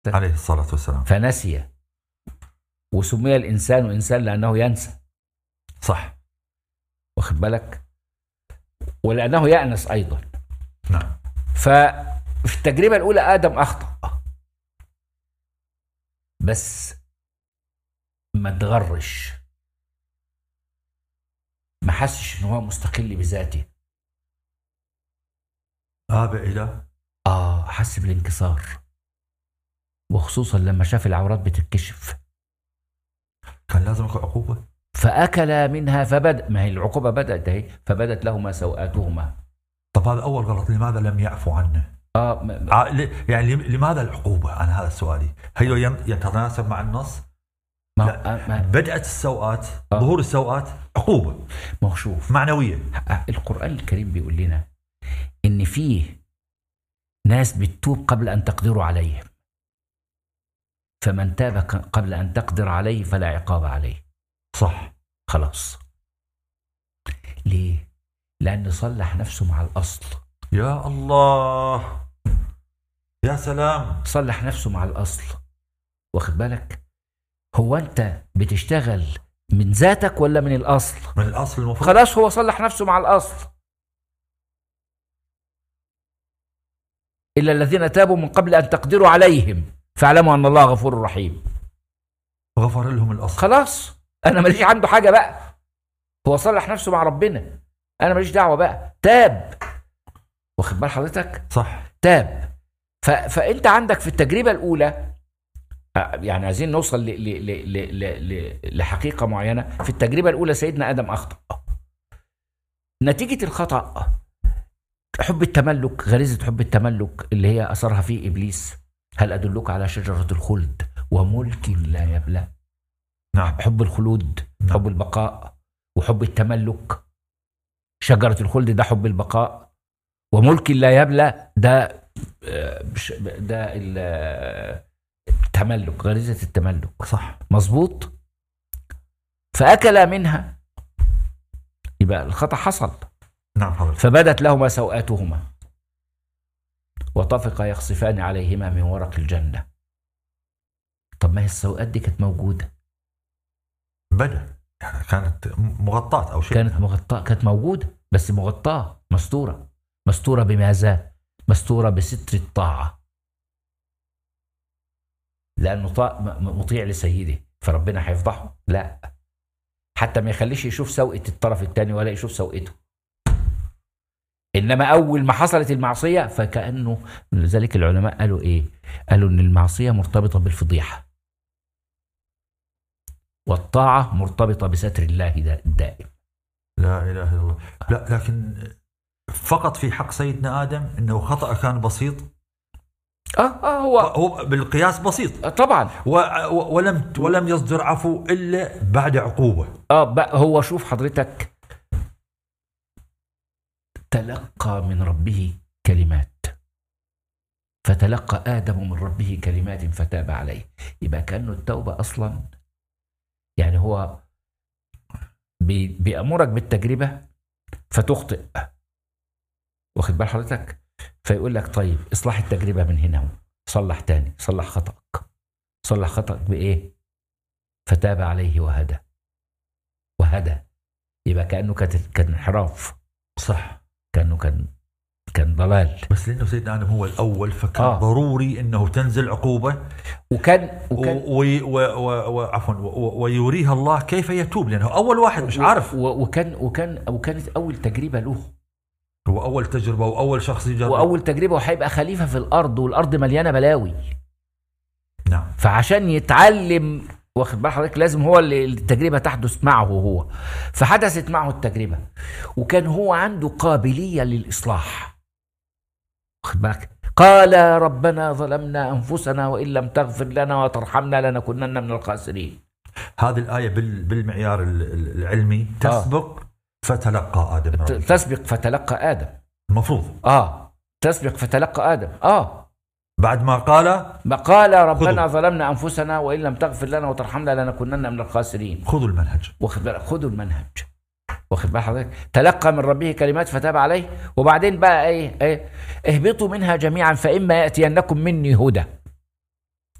عليه الصلاة والسلام فنسي وسمي الانسان انسان لانه ينسى صح واخد بالك ولانه يأنس ايضا نعم ففي التجربه الاولى ادم اخطا بس ما تغرش ما حسش ان هو مستقل بذاته آب إلى اه حس بالانكسار وخصوصا لما شاف العورات بتتكشف كان لازم يكون عقوبة فاكل منها فبدا ما هي العقوبه بدات اهي فبدت لهما سوءاتهما طب هذا أول غلط لماذا لم يعفو عنه اه م- م- ع- ل- يعني لم- لماذا العقوبة أنا هذا سؤالي هل ين- يتناسب مع النص ما, لا. آه، ما, بدأت السوءات آه. ظهور السوءات عقوبة ما هو شوف معنوية القرآن الكريم بيقول لنا إن فيه ناس بتتوب قبل أن تقدروا عليهم فمن تاب ك- قبل أن تقدر عليه فلا عقاب عليه صح خلاص ليه؟ لأن صلح نفسه مع الأصل يا الله يا سلام صلح نفسه مع الأصل واخد بالك؟ هو أنت بتشتغل من ذاتك ولا من الأصل؟ من الأصل المفروض خلاص هو صلح نفسه مع الأصل إلا الذين تابوا من قبل أن تقدروا عليهم فاعلموا أن الله غفور رحيم غفر لهم الأصل خلاص أنا ماليش عنده حاجة بقى هو صلح نفسه مع ربنا أنا ماليش دعوة بقى تاب واخد بال حضرتك صح تاب ف... فأنت عندك في التجربة الأولى آه، يعني عايزين نوصل ل... ل... ل... ل... ل... لحقيقة معينة في التجربة الأولى سيدنا آدم أخطأ نتيجة الخطأ حب التملك غريزة حب التملك اللي هي أثرها فيه إبليس هل أدلك على شجرة الخلد وملك لا يبلى نعم حب الخلود نعم. حب البقاء وحب التملك شجرة الخلد ده حب البقاء وملك لا يبلى ده آه، بش- ده ال- آه، التملك غريزة التملك صح مظبوط فأكل منها يبقى الخطأ حصل نعم حضرتك فبدت لهما سوآتهما وطفقا يخصفان عليهما من ورق الجنة طب ما هي السوءات دي كانت موجودة بدأ يعني كانت مغطاة أو شيء كانت مغطاة كانت موجودة بس مغطاة مستورة مستورة بماذا؟ مستورة بستر الطاعة لأنه طا- م- مطيع لسيده فربنا هيفضحه؟ لا حتى ما يخليش يشوف سوءة الطرف الثاني ولا يشوف سوءته إنما أول ما حصلت المعصية فكأنه لذلك العلماء قالوا إيه؟ قالوا إن المعصية مرتبطة بالفضيحة والطاعة مرتبطة بستر الله دا- الدائم لا إله إلا الله لا لكن فقط في حق سيدنا آدم أنه خطأ كان بسيط اه اه هو هو بالقياس بسيط آه، طبعا و و- ولم ولم يصدر عفو إلا بعد عقوبة اه بقى هو شوف حضرتك تلقى من ربه كلمات فتلقى آدم من ربه كلمات فتاب عليه يبقى كأنه التوبة أصلا يعني هو بي بيأمرك بالتجربة فتخطئ واخد بال حضرتك فيقول لك طيب اصلاح التجربة من هنا صلح تاني صلح خطأك صلح خطأك بإيه فتاب عليه وهدى وهدى يبقى كأنه كان كان انحراف صح كأنه كان كان ضلال بس لأنه سيدنا آدم هو الأول فكان آه. آه. ضروري أنه تنزل عقوبة وكان وكان و- و- و- و- عفوا و- و- ويريها الله كيف يتوب لأنه أول واحد مش عارف و- وكان وكان وكانت اول تجربه له هو أول تجربة وأول شخص يجرب واول تجربه وهيبقى خليفه في الارض والارض مليانه بلاوي نعم فعشان يتعلم واخد بال حضرتك لازم هو اللي التجربه تحدث معه هو فحدثت معه التجربه وكان هو عنده قابليه للاصلاح واخد بالك قال ربنا ظلمنا انفسنا وان لم تغفر لنا وترحمنا لنكونن من الخاسرين هذه الآية بال- بالمعيار ال- ال- العلمي تسبق فتلقى آدم من ت- ربه. تسبق فتلقى ادم المفروض اه تسبق فتلقى ادم اه بعد ما قال ما قال ربنا خذوا. ظلمنا انفسنا وان لم تغفر لنا وترحمنا لنكونن من الخاسرين خذوا المنهج واخد بالك خدوا المنهج واخد بال حضرتك تلقى من ربه كلمات فتاب عليه وبعدين بقى ايه ايه اهبطوا منها جميعا فاما ياتينكم مني هدى